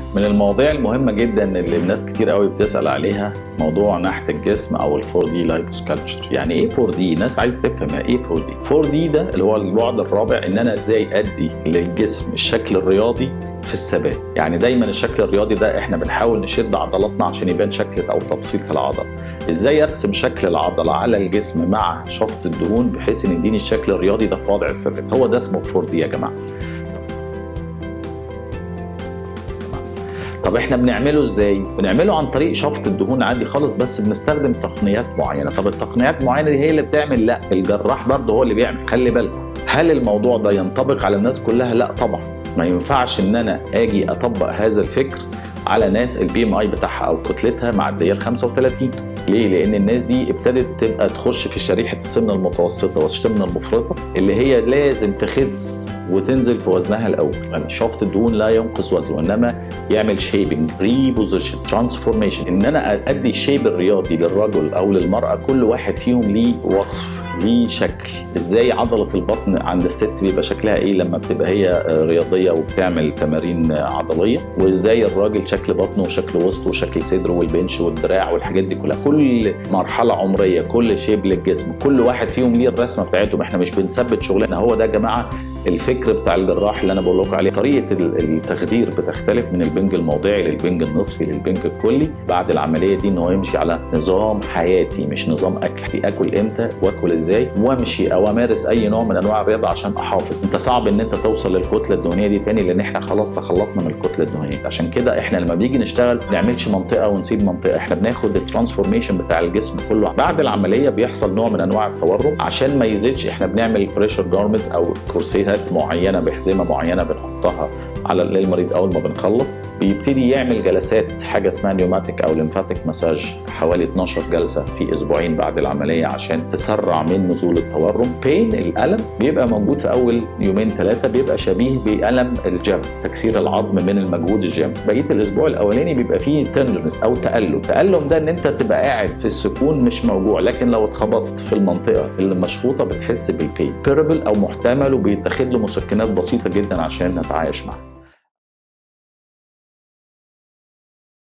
من المواضيع المهمة جدا اللي الناس كتير قوي بتسأل عليها موضوع نحت الجسم او ال 4 دي لايبوسكالتشر يعني ايه 4 دي ناس عايزه تفهم يعني ايه 4 دي 4 دي ده اللي هو البعد الرابع ان انا ازاي ادي للجسم الشكل الرياضي في الثبات يعني دايما الشكل الرياضي ده احنا بنحاول نشد عضلاتنا عشان يبان شكل او تفصيله العضله ازاي ارسم شكل العضله على الجسم مع شفط الدهون بحيث ان يديني الشكل الرياضي ده في وضع الثبات هو ده اسمه 4 دي يا جماعه طب احنا بنعمله ازاي؟ بنعمله عن طريق شفط الدهون عادي خالص بس بنستخدم تقنيات معينه، طب التقنيات المعينه دي هي اللي بتعمل؟ لا الجراح برضه هو اللي بيعمل، خلي بالكم. هل الموضوع ده ينطبق على الناس كلها؟ لا طبعا. ما ينفعش ان انا اجي اطبق هذا الفكر على ناس البي ام اي بتاعها او كتلتها معديه ال 35 ليه؟ لأن الناس دي ابتدت تبقى تخش في شريحة السمنة المتوسطة والسمنة المفرطة اللي هي لازم تخس وتنزل في وزنها الأول، يعني شفط الدهون لا ينقص وزنه إنما يعمل شيبنج، ريبوزيشن، ترانسفورميشن، إن أنا أدي الشيب الرياضي للرجل أو للمرأة كل واحد فيهم ليه وصف ليه شكل ازاي عضله البطن عند الست بيبقى شكلها ايه لما بتبقى هي رياضيه وبتعمل تمارين عضليه وازاي الراجل شكل بطنه وشكل وسطه وشكل صدره والبنش والدراع والحاجات دي كلها كل مرحله عمريه كل شيب للجسم كل واحد فيهم ليه الرسمه بتاعتهم احنا مش بنثبت شغلنا هو ده يا جماعه الفكر بتاع الجراح اللي انا بقول لكم عليه طريقه التخدير بتختلف من البنج الموضعي للبنج النصفي للبنج الكلي بعد العمليه دي ان هو يمشي على نظام حياتي مش نظام اكل اكل امتى واكل ازاي وامشي او امارس اي نوع من انواع الرياضه عشان احافظ انت صعب ان انت توصل للكتله الدهنيه دي تاني لان احنا خلاص تخلصنا من الكتله الدهنيه عشان كده احنا لما بنيجي نشتغل ما بنعملش منطقه ونسيب منطقه احنا بناخد الترانسفورميشن بتاع الجسم كله بعد العمليه بيحصل نوع من انواع التورم عشان ما يزيدش احنا بنعمل بريشر جارمنتس او كرسيات معينه بحزمه معينه بنحطها على للمريض اول ما بنخلص بيبتدي يعمل جلسات حاجه اسمها نيوماتيك او ليمفاتيك مساج حوالي 12 جلسه في اسبوعين بعد العمليه عشان تسرع من نزول التورم بين الالم بيبقى موجود في اول يومين ثلاثه بيبقى شبيه بالم الجيم تكسير العظم من المجهود الجيم بقيه الاسبوع الاولاني بيبقى فيه تندرنس او تالم التالم ده ان انت تبقى قاعد في السكون مش موجوع لكن لو اتخبطت في المنطقه اللي مشفوطه بتحس بالبين بيربل او محتمل وبيتاخد له مسكنات بسيطه جدا عشان نتعايش معاه